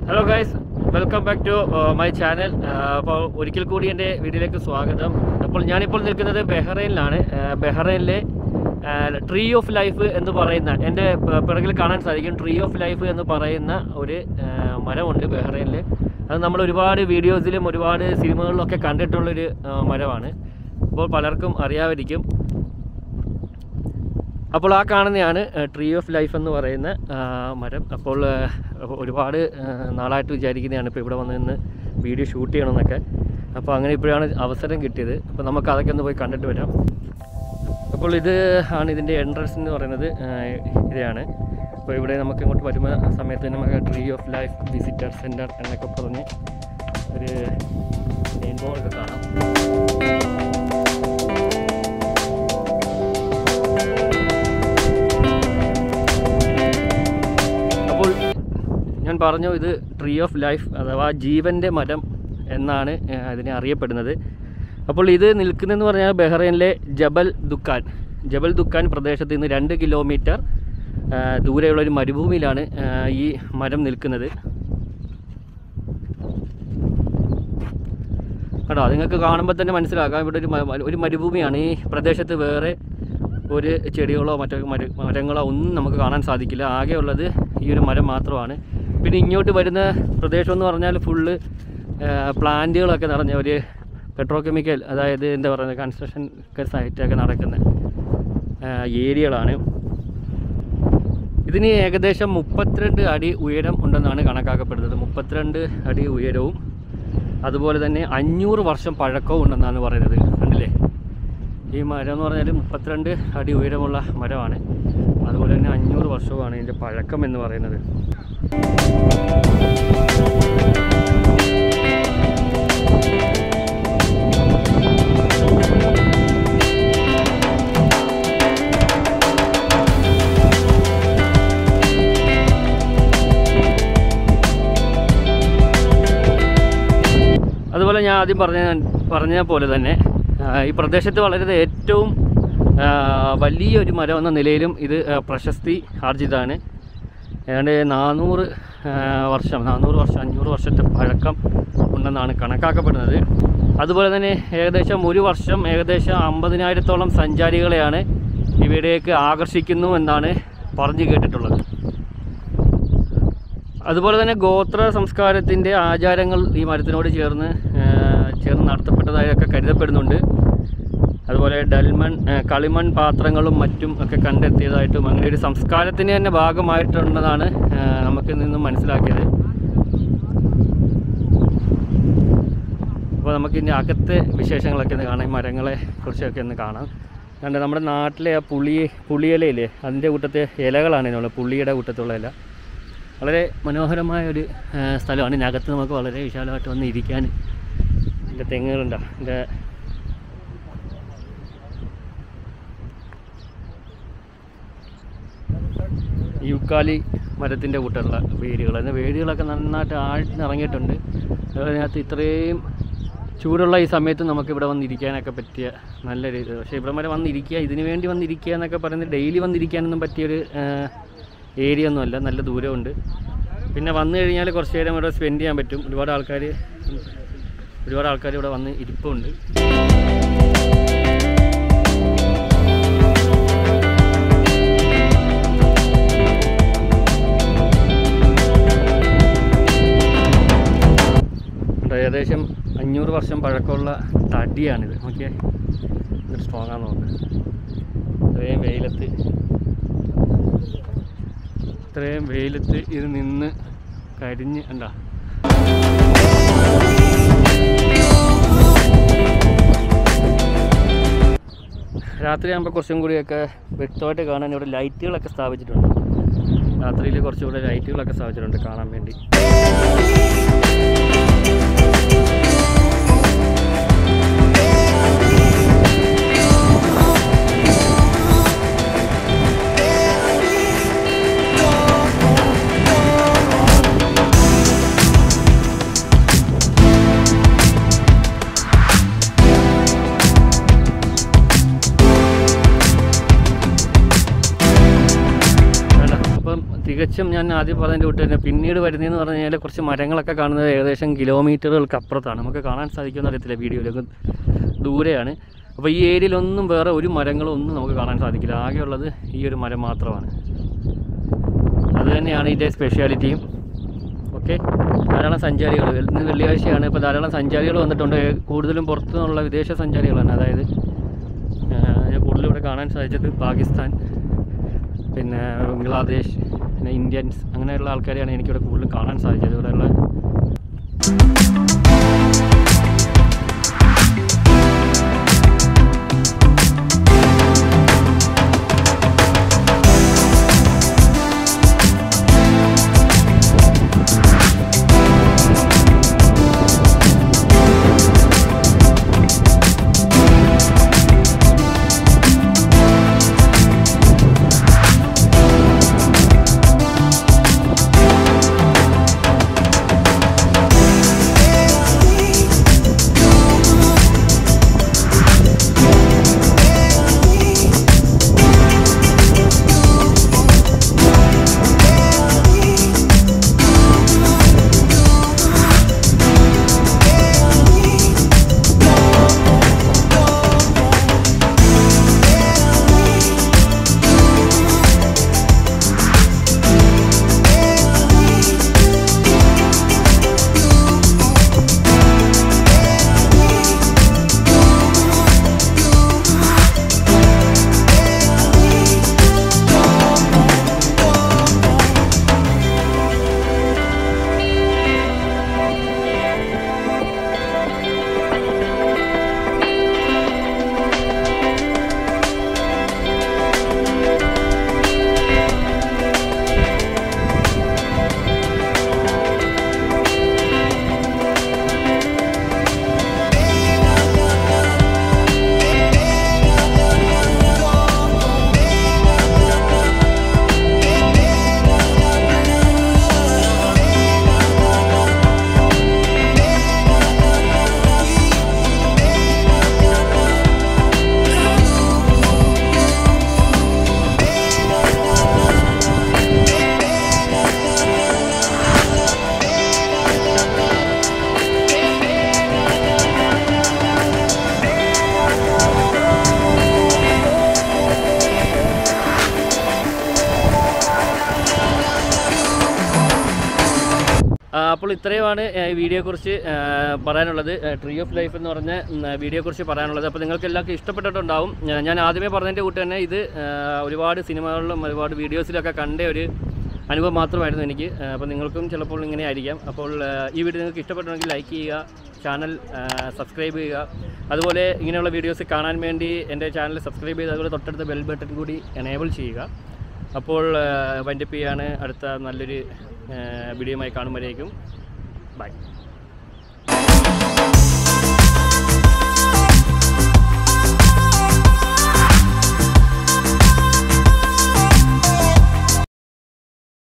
Hello guys welcome back to my channel അപ്പോൾ ഒരിക്കൽ കൂടി എൻ്റെ വീഡിയോയിലേക്ക് സ്വാഗതം അപ്പോൾ ഞാനിപ്പോൾ നിൽക്കുന്നത് ബെഹ്റൈനിലാണ് ആഹ് ബെഹ്റൈനിലെ ട്രീ ഓഫ് ലൈഫ് എന്ന് പറയുന്ന എൻ്റെ പ- പിറകിൽ കാണാൻ സാധിക്കും ട്രീ ഓഫ് ലൈഫ് എന്ന് പറയുന്ന ഒരു ആഹ് മരമുണ്ട് ബെഹ്റൈനിൽ അത് നമ്മൾ ഒരുപാട് വീഡിയോസിലും ഒരുപാട് സിനിമകളിലൊക്കെ കണ്ടിട്ടുള്ളൊരു ആഹ് മരമാണ് അപ്പോൾ പലർക്കും അറിയാമായിരിക്കും അപ്പോൾ ആ കാണുന്നതാണ് ട്രീ ഓഫ് ലൈഫ് എന്ന് പറയുന്ന ആ, മരം അപ്പോൾ ആ, ഒരുപാട് ആ, നാളായിട്ട് വിചാരിക്കുന്നതാണ് ഇപ്പോൾ ഇവിടെ വന്ന് നിന്ന് വീഡിയോ ഷൂട്ട് ചെയ്യണമെന്നൊക്കെ അപ്പോൾ അങ്ങനെ ഇപ്പോഴാണ് അവസരം കിട്ടിയത് അപ്പോൾ നമുക്ക് അതൊക്കെ ഒന്ന് പോയി കണ്ടിട്ട് വരാം അപ്പോൾ ഇത് ആണ് ഇതിൻ്റെ എൻട്രൻസ് എന്ന് പറയുന്നത് ആ, ഇതാണ് അപ്പോൾ ഇവിടെ നമുക്ക് ഇങ്ങോട്ട് വരുന്ന സമയത്ത് നമുക്ക് tree of life visitor centre എന്നൊക്കെ പറഞ്ഞ് ഒരു നെയിം ബോർഡൊക്കെ കാണാം അപ്പോൾ ഞാൻ പറഞ്ഞു ഇത് ട്രീ ഓഫ് ലൈഫ് അഥവാ ജീവൻ്റെ മരം എന്നാണ് ഏഹ്, അതിനെ അറിയപ്പെടുന്നത് അപ്പോൾ ഇത് നിൽക്കുന്നതെന്ന് പറഞ്ഞാൽ ബഹ്റൈനിലെ ജബൽ ദുക്കാൻ ജബൽ ദുക്കാൻ പ്രദേശത്ത് നിന്ന് രണ്ട് കിലോമീറ്റർ ഏഹ്, ദൂരെയുള്ള ഒരു മരുഭൂമിയിലാണ് ഏഹ്, ഈ മരം നിൽക്കുന്നത് കേട്ടോ നിങ്ങൾക്ക് കാണുമ്പോൾ തന്നെ മനസ്സിലാക്കാം ഇവിടെ ഒരു മ- ഒരു മരുഭൂമിയാണ് ഈ പ്രദേശത്ത് വേറെ ഒരു ചെടികളോ മറ്റോ മര മരങ്ങളോ ഒന്നും നമുക്ക് കാണാൻ സാധിക്കില്ല ആകെ ഉള്ളത് ഈ ഒരു മരം മാത്രമാണ് പിന്നെ ഇങ്ങോട്ട് വരുന്ന പ്രദേശം എന്ന് പറഞ്ഞാൽ ഫുള്ള് പ്ലാന്റുകളൊക്കെ നിറഞ്ഞ ഒരു പെട്രോ കെമിക്കൽ അതായത് എന്താ പറയുക കൺസ്ട്രക്ഷൻ സൈറ്റൊക്കെ നടക്കുന്ന ഏരിയകളാണ് ഇതിന് ഏകദേശം മുപ്പത്തിരണ്ട് അടി ഉയരം ഉണ്ടെന്നാണ് കണക്കാക്കപ്പെടുന്നത് മുപ്പത്തിരണ്ട് അടി ഉയരവും അതുപോലെ തന്നെ അഞ്ഞൂറ് വർഷം പഴക്കവും ഉണ്ടെന്നാണ് പറയുന്നത് കണ്ടില്ലേ ഈ മരം എന്ന് പറഞ്ഞാൽ മുപ്പത്തിരണ്ട് അടി ഉയരമുള്ള മരമാണ് അതുപോലെ തന്നെ അഞ്ഞൂറ് വർഷവുമാണ് ഇതിൻ്റെ പഴക്കം എന്ന് പറയുന്നത് അതുപോലെ ഞാൻ ആദ്യം പറഞ്ഞ പറഞ്ഞ പോലെ തന്നെ ആ, ഈ പ്രദേശത്ത് വളരെ ഏറ്റവും ആ, വലിയൊരു മരം എന്ന നിലയിലും ഇത് ആ, പ്രശസ്തി ആർജിതമാണ് ഏതാണ്ട് നാനൂറ് ആ, വർഷം നാനൂറ് വർഷം അഞ്ഞൂറ് വർഷത്തെ പഴക്കം ഉണ്ടെന്നാണ് കണക്കാക്കപ്പെടുന്നത് അതുപോലെ തന്നെ ഏകദേശം ഒരു വർഷം ഏകദേശം അമ്പതിനായിരത്തോളം സഞ്ചാരികളെയാണ് ഇവിടേക്ക് ആകർഷിക്കുന്നു എന്നാണ് പറഞ്ഞു കേട്ടിട്ടുള്ളത് അതുപോലെ തന്നെ ഗോത്ര സംസ്കാരത്തിൻ്റെ ആചാരങ്ങൾ ഈ മരത്തിനോട് ചേർന്ന് ആ, ചേർന്ന് നടത്തപ്പെട്ടതായൊക്കെ കരുതപ്പെടുന്നുണ്ട് അതുപോലെ ഡൽമൺ ആ, കളിമൺ പാത്രങ്ങളും മറ്റും ഒക്കെ കണ്ടെത്തിയതായിട്ടും അങ്ങനെ ഒരു സംസ്കാരത്തിന് തന്നെ ഭാഗമായിട്ടുണ്ടെന്നാണ് ആ, നമുക്ക് നിന്നും മനസ്സിലാക്കിയത് അപ്പോൾ നമുക്ക് ഇനി അകത്തെ വിശേഷങ്ങളൊക്കെ ഒന്ന് കാണാം ഈ മരങ്ങളെ കുറിച്ചൊക്കെ ഒന്ന് കാണാം കണ്ട് നമ്മുടെ നാട്ടിലെ ആ പുളി പുളിയിലയില്ലേ അതിൻ്റെ കൂട്ടത്തെ ഇലകളാണ് ഇതിനുള്ള പുള്ളിയുടെ കൂട്ടത്തുള്ള ഇല വളരെ മനോഹരമായ ഒരു ആ, സ്ഥലമാണ് ഇതിനകത്ത് നമുക്ക് വളരെ വിശാലമായിട്ട് വന്ന് ഇരിക്കാൻ ഇതിൻ്റെ തെങ്ങുകളുണ്ടോ ഇതിൻ്റെ യൂക്കാലി മരത്തിൻ്റെ കൂട്ടുള്ള വേരുകൾ അതിന് വേരുകളൊക്കെ നന്നായിട്ട് ആഴ്ന്നിറങ്ങിയിട്ടുണ്ട് അതുപോലെ അതിനകത്ത് ഇത്രയും ചൂടുള്ള ഈ സമയത്ത് നമുക്ക് ഇവിടെ വന്നിരിക്കാനൊക്കെ പറ്റിയ നല്ല രീതി പക്ഷേ ഇവിടെ വരെ വന്നിരിക്കുക ഇതിന് വേണ്ടി വന്നിരിക്കുക എന്നൊക്കെ പറയുന്നത് ഡെയിലി വന്നിരിക്കാനൊന്നും പറ്റിയൊരു ഏരിയ ഒന്നുമല്ല നല്ല ദൂരമുണ്ട് പിന്നെ വന്നു കഴിഞ്ഞാൽ കുറച്ച് നേരം ഇവിടെ സ്പെൻഡ് ചെയ്യാൻ പറ്റും ഒരുപാട് ആൾക്കാർ ഒരുപാട് ആൾക്കാർ ഇവിടെ വന്ന് ഇരിപ്പുണ്ട് ഉണ്ട്. ഏകദേശം അഞ്ഞൂറ് വർഷം പഴക്കമുള്ള തടിയാണിത് നോക്കിയേ ഇത് സ്ട്രോങ് ആണെന്ന് നോക്ക് ഇത്രയും വെയിലത്ത് ഇത്രയും വെയിലത്ത് ഇത് നിന്ന് കരിഞ്ഞ് എന്താ രാത്രിയാകുമ്പോൾ കുറച്ചും കൂടിയൊക്കെ വ്യക്തമായിട്ട് കാണാൻ ഇവിടെ ലൈറ്റുകളൊക്കെ സ്ഥാപിച്ചിട്ടുണ്ട് രാത്രിയിൽ കുറച്ചുകൂടെ ലൈറ്റുകളൊക്കെ സ്ഥാപിച്ചിട്ടുണ്ട് കാണാൻ വേണ്ടി വേണ്ട അപ്പം തികച്ച ഏകദേശം ഞാൻ ആദ്യം പറഞ്ഞതിൻ്റെ വിട്ട് തന്നെ പിന്നീട് വരുന്നതെന്ന് പറഞ്ഞു കഴിഞ്ഞാൽ കുറച്ച് മരങ്ങളൊക്കെ കാണുന്നത് ഏകദേശം കിലോമീറ്ററുകൾക്ക് അപ്പുറത്താണ് നമുക്ക് കാണാൻ സാധിക്കുമെന്ന് അറിയത്തില്ല വീഡിയോയിലൊക്കെ ദൂരെയാണ് അപ്പോൾ ഈ ഏരിയയിലൊന്നും വേറെ ഒരു മരങ്ങളും ഒന്നും നമുക്ക് കാണാൻ സാധിക്കില്ല ആകെയുള്ളത് ഈ ഒരു മരം മാത്രമാണ് അത് തന്നെയാണ് ഇതിൻ്റെ സ്പെഷ്യാലിറ്റിയും ഓക്കെ ധാരാളം സഞ്ചാരികൾ ഇന്ന് വെള്ളിയാഴ്ചയാണ് ഇപ്പോൾ ധാരാളം സഞ്ചാരികൾ വന്നിട്ടുണ്ട് കൂടുതലും പുറത്തു നിന്നുള്ള വിദേശ സഞ്ചാരികളാണ് അതായത് ഞാൻ കൂടുതലും ഇവിടെ കാണാൻ സാധിച്ചത് പാകിസ്ഥാൻ പിന്നെ ബംഗ്ലാദേശ് പിന്നെ ഇന്ത്യൻസ് അങ്ങനെയുള്ള ആൾക്കാരെയാണ് എനിക്കിവിടെ കൂടുതലും കാണാൻ സാധിച്ചത് ഇവിടെയുള്ള ആ, അപ്പോൾ ഇത്രയുമാണ് ആ, ഈ വീഡിയോയെക്കുറിച്ച് ആ, പറയാനുള്ളത് ട്രീ ഓഫ് ലൈഫ് എന്ന് പറഞ്ഞ ഉം, വീഡിയോയെക്കുറിച്ച് പറയാനുള്ളത് അപ്പോൾ നിങ്ങൾക്ക് എല്ലാവർക്കും ഇഷ്ടപ്പെട്ടിട്ടുണ്ടാവും ഞാൻ- ഞാൻ ആദ്യമേ പറഞ്ഞതിൻ്റെ കൂട്ട് തന്നെ ഇത് ആ, ഒരുപാട് സിനിമകളിലും ഒരുപാട് വീഡിയോസിലൊക്കെ കണ്ട ഒരു അനുഭവം മാത്രമായിരുന്നു എനിക്ക് ആ, അപ്പോൾ നിങ്ങൾക്കും ചിലപ്പോൾ ഇങ്ങനെ ആയിരിക്കാം അപ്പോൾ ആ, ഈ വീഡിയോ നിങ്ങൾക്ക് ഇഷ്ടപ്പെട്ടുണ്ടെങ്കിൽ ലൈക്ക് ചെയ്യുക ചാനൽ സബ്സ്ക്രൈബ് ചെയ്യുക അതുപോലെ ഇങ്ങനെയുള്ള വീഡിയോസ് കാണാൻ വേണ്ടി എൻ്റെ ചാനൽ സബ്സ്ക്രൈബ് ചെയ്ത് അതുപോലെ തൊട്ടടുത്ത ബെൽ ബട്ടൺ കൂടി എനേബിൾ ചെയ്യുക അപ്പോൾ വൈൻഡപ്പ് ചെയ്യാണ് അടുത്ത നല്ലൊരു വീഡിയോയുമായി കാണുമ്പോഴേക്കും ബൈ